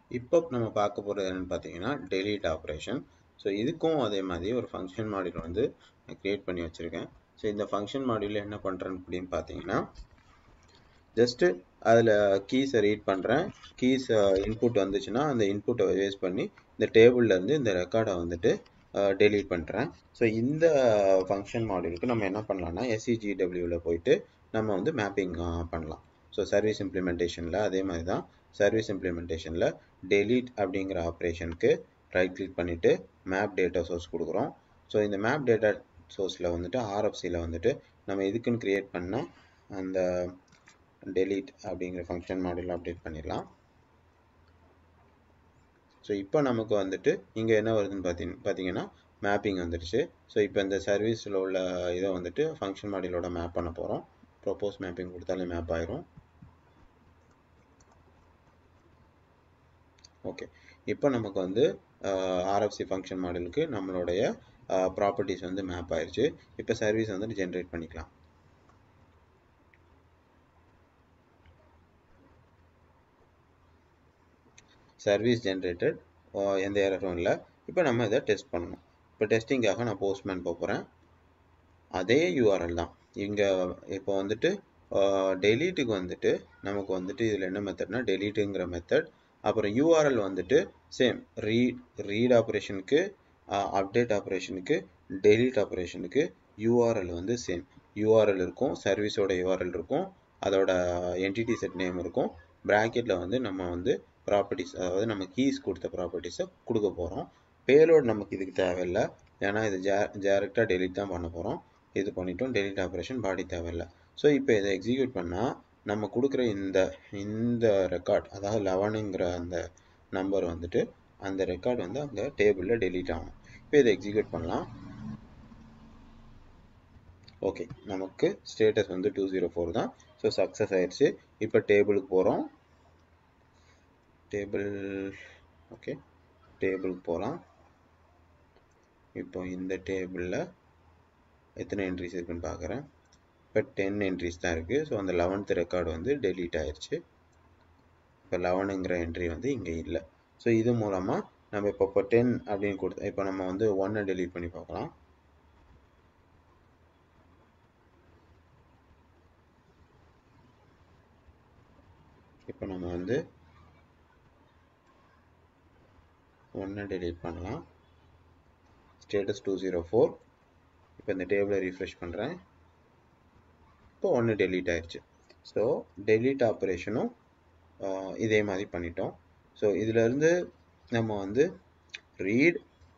இப்போ நம்ம பார்க்க போகிறது என்னென்னு பார்த்தீங்கன்னா delete ஆப்ரேஷன் ஸோ இதுக்கும் அதே மாதிரி ஒரு ஃபங்க்ஷன் மாடியூல் வந்து நான் க்ரியேட் பண்ணி வச்சுருக்கேன் ஸோ இந்த ஃபங்க்ஷன் மாடியூலில் என்ன பண்ணுறேன்னு அப்படின்னு பார்த்தீங்கன்னா ஜஸ்ட்டு அதில் கீஸை ரீட் பண்ணுறேன் கீஸ் இன்புட் வந்துச்சுன்னா அந்த இன்புட்டை வேஸ்ட் பண்ணி இந்த டேபிள்லேருந்து இந்த ரெக்கார்டை வந்துட்டு டெலீட் பண்ணுறேன் ஸோ இந்த ஃபங்க்ஷன் மாடியூலுக்கு நம்ம என்ன பண்ணலாம்னா எஸ்சிஜிடபிள்யூவில் போயிட்டு நம்ம வந்து மேப்பிங் பண்ணலாம் ஸோ சர்வீஸ் இம்ப்ளிமெண்டேஷனில் அதே மாதிரி தான் சர்வீஸ் இம்ப்ளிமெண்டேஷனில் டெலீட் அப்படிங்கிற ஆப்ரேஷனுக்கு ரைட் கிளிக் பண்ணிவிட்டு மேப் டேட்டா சோர்ஸ் கொடுக்குறோம் ஸோ இந்த மேப் டேட்டா சோர்ஸில் வந்துட்டு ஆர்எஃப்சியில் வந்துட்டு நம்ம இதுக்குன்னு க்ரியேட் பண்ண அந்த delete அப்படிங்கிற ஃபங்க்ஷன் மாடியூல் அப்டேட் பண்ணிடலாம் ஸோ இப்போ நமக்கு வந்துட்டு இங்கே என்ன வருதுன்னு பார்த்தீங்க பார்த்தீங்கன்னா மேப்பிங் வந்துடுச்சு ஸோ இப்போ இந்த சர்வீஸில் உள்ள இதை வந்துட்டு ஃபங்க்ஷன் மாடியூலோட மேப் பண்ண போகிறோம் ப்ரொப்போஸ் மேப்பிங் கொடுத்தாலே மேப் ஆயிரும் ஓகே இப்போ நமக்கு வந்து ஆர்எஃப்சி ஃபங்க்ஷன் மாடலுக்கு நம்மளுடைய ப்ராப்பர்ட்டிஸ் வந்து மேப் ஆயிடுச்சு இப்போ சர்வீஸ் வந்துட்டு ஜென்ரேட் பண்ணிக்கலாம் சர்வீஸ் ஜென்ரேட்டட் எந்த எரரும் இல்லை இப்போ நம்ம இதை டெஸ்ட் பண்ணணும் இப்போ டெஸ்டிங்காக நான் போஸ்ட்மேன் போக போகிறேன் அதே யூஆர்எல் தான் இங்கே இப்போ வந்துட்டு டெலீட்டுக்கு வந்துட்டு நமக்கு வந்துட்டு இதில் என்ன மெத்தட்னா டெலீட்டுங்கிற மெத்தட் அப்புறம் யூஆர்எல் வந்துட்டு சேம் ரீட் ரீட் ஆப்ரேஷனுக்கு அப்டேட் ஆப்ரேஷனுக்கு டெலீட் ஆப்ரேஷனுக்கு யூஆர்எல் வந்து சேம் யூஆர்எல் இருக்கும் சர்வீஸோட யூஆர்எல் இருக்கும் அதோட என்டிடி செட் நேம் இருக்கும் ப்ராக்கெட்டில் வந்து நம்ம வந்து ப்ராப்பர்ட்டிஸ் அதாவது நம்ம கீஸ் கொடுத்த ப்ராப்பர்ட்டிஸை கொடுக்க போகிறோம் பேலோட் நமக்கு இதுக்கு தேவையில்லை ஏன்னா இது ஜே டேரெக்டாக டெலிட் தான் பண்ண போகிறோம் இது பண்ணிட்டோம் டெலிட் ஆப்ரேஷன் பாடி தேவையில்லை ஸோ இப்போ இதை எக்ஸிக்யூட் பண்ணால் நம்ம கொடுக்குற இந்த இந்த ரெக்கார்ட் அதாவது லெவனுங்கிற அந்த நம்பர் வந்துட்டு அந்த ரெக்கார்ட் வந்து அங்கே டேபிளில் டெலீட் ஆகும் இப்போ இதை எக்ஸிக்யூட் பண்ணலாம் ஓகே நமக்கு ஸ்டேட்டஸ் வந்து டூ ஜீரோ ஃபோர் தான் ஸோ சக்ஸஸ் ஆயிடுச்சு இப்போ டேபிளுக்கு போகிறோம் டேபிள் ஓகே டேபிளுக்கு போகலாம் இப்போ இந்த டேபிளில் எத்தனை என்ட்ரிஸ் இருக்குன்னு பார்க்குறேன் இப்போ டென் என்ட்ரிஸ் தான் இருக்குது ஸோ அந்த லெவன்த் ரெக்கார்டு வந்து டெலீட் ஆயிடுச்சு இப்போ லெவனுங்கிற என்ட்ரி வந்து இங்கே இல்லை ஸோ இது மூலமாக நம்ம இப்போ இப்போ டென் அப்படின்னு கொடுத்தா இப்போ நம்ம வந்து ஒன்னை டெலீட் பண்ணி பார்க்கலாம் இப்போ நம்ம வந்து ஒன்றை டெலீட் பண்ணலாம் ஸ்டேட்டஸ் டூ ஜீரோ ஃபோர் இப்போ இந்த டேபிளை ரீஃப்ரெஷ் பண்ணுறேன் இப்போ ஒன்று டெலீட் ஆயிடுச்சு ஸோ டெலீட் ஆப்ரேஷனும் இதே மாதிரி பண்ணிட்டோம் ஸோ இதிலேருந்து நம்ம வந்து read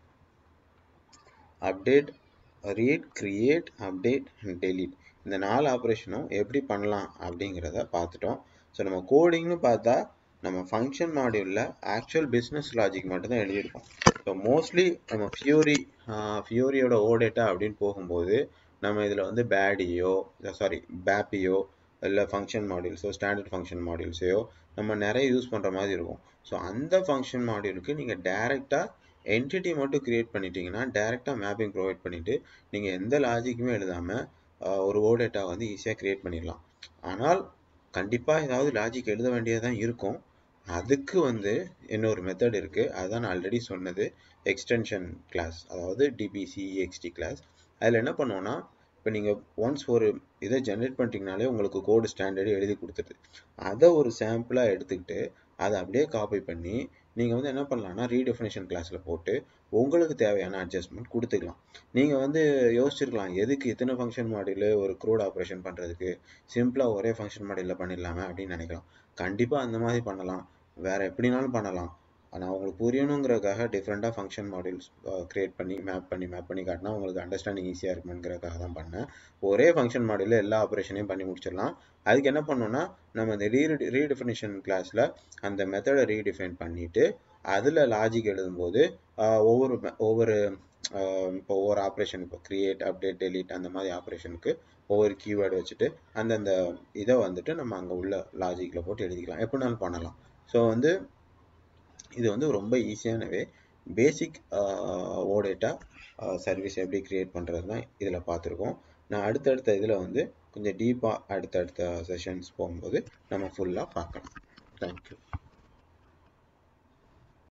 update read create update delete இந்த நாலு ஆப்ரேஷனும் எப்படி பண்ணலாம் அப்படிங்கிறத பார்த்துட்டோம் ஸோ நம்ம கோடிங்னு பார்த்தா நம்ம ஃபங்க்ஷன் மாடியூலில் ஆக்சுவல் பிஸ்னஸ் லாஜிக் மட்டும்தான் எழுதியிருக்கோம் ஸோ மோஸ்ட்லி நம்ம ஃபியூரி ஃபியூரியோட ஓடேட்டா அப்படின்னு போகும்போது நம்ம இதில் வந்து பேடியோ சாரி பேப்பியோ இல்லை ஃபங்க்ஷன் மாடியூல்ஸோ ஸ்டாண்டர்ட் ஃபங்க்ஷன் மாடியூல்ஸையோ நம்ம நிறைய யூஸ் பண்ணுற மாதிரி இருக்கும் ஸோ அந்த ஃபங்க்ஷன் மாடியூலுக்கு நீங்கள் டேரெக்டாக என்டிட்டி மட்டும் க்ரியேட் பண்ணிட்டீங்கன்னா டேரெக்டாக மேப்பிங் ப்ரொவைட் பண்ணிவிட்டு நீங்கள் எந்த லாஜிக்குமே எழுதாமல் ஒரு ஓடேட்டா வந்து ஈஸியாக க்ரியேட் பண்ணிடலாம் ஆனால் கண்டிப்பாக ஏதாவது லாஜிக் எழுத வேண்டியதான் இருக்கும் அதுக்கு வந்து இன்னொரு மெத்தட் இருக்குது அதுதான் நான் ஆல்ரெடி சொன்னது எக்ஸ்டென்ஷன் கிளாஸ் அதாவது டிபிசிஎக்ஸ்டி கிளாஸ் அதில் என்ன பண்ணுவோன்னா இப்போ நீங்கள் ஒன்ஸ் ஒரு இதை ஜென்ரேட் பண்ணிட்டீங்கனாலே உங்களுக்கு கோடு ஸ்டாண்டர்டு எழுதி கொடுத்துருது அதை ஒரு சாம்பிளாக எடுத்துக்கிட்டு அதை அப்படியே காப்பி பண்ணி நீங்கள் வந்து என்ன பண்ணலாம்னா ரீடெஃபினேஷன் கிளாஸில் போட்டு உங்களுக்கு தேவையான அட்ஜஸ்ட்மெண்ட் கொடுத்துக்கலாம் நீங்கள் வந்து யோசிச்சிருக்கலாம் எதுக்கு இத்தனை ஃபங்க்ஷன் மாடியில் ஒரு க்ரூட் ஆப்ரேஷன் பண்ணுறதுக்கு சிம்பிளாக ஒரே ஃபங்க்ஷன் மாடியில் பண்ணிடலாமே அப்படின்னு நினைக்கலாம் கண்டிப்பாக அந்த மாதிரி பண்ணலாம் வேறு எப்படினாலும் பண்ணலாம் ஆனால் உங்களுக்கு புரியணுங்கிறதுக்காக டிஃப்ரெண்ட்டாக ஃபங்க்ஷன் மாடியூல்ஸ் க்ரியேட் பண்ணி மேப் பண்ணி மேப் பண்ணி காட்டினா உங்களுக்கு அண்டர்ஸ்டாண்டிங் ஈஸியாக இருக்குங்கிறதுக்காக தான் பண்ணேன் ஒரே ஃபங்க்ஷன் மாடியூலில் எல்லா ஆப்ரேஷனையும் பண்ணி முடிச்சிடலாம் அதுக்கு என்ன பண்ணோன்னா நம்ம இந்த ரீ ரீடிஃபினிஷன் கிளாஸில் அந்த மெத்தடை ரீடிஃபைன் பண்ணிவிட்டு அதில் லாஜிக் எழுதும்போது ஒவ்வொரு ஒவ்வொரு இப்போ ஒவ்வொரு ஆப்ரேஷன் இப்போ க்ரியேட் அப்டேட் டெலீட் அந்த மாதிரி ஆப்ரேஷனுக்கு ஒவ்வொரு கீவேர்டு வச்சுட்டு அந்தந்த இதை வந்துட்டு நம்ம அங்கே உள்ள லாஜிக்கில் போட்டு எழுதிக்கலாம் எப்படினாலும் பண்ணலாம் ஸோ வந்து இது வந்து ரொம்ப ஈஸியான வே பேசிக் ஓடேட்டா சர்வீஸ் எப்படி க்ரியேட் பண்ணுறது தான் இதில் பார்த்துருக்கோம் நான் அடுத்தடுத்த இதில் வந்து கொஞ்சம் டீப்பாக அடுத்தடுத்த செஷன்ஸ் போகும்போது நம்ம ஃபுல்லாக பார்க்கலாம் தேங்க்யூ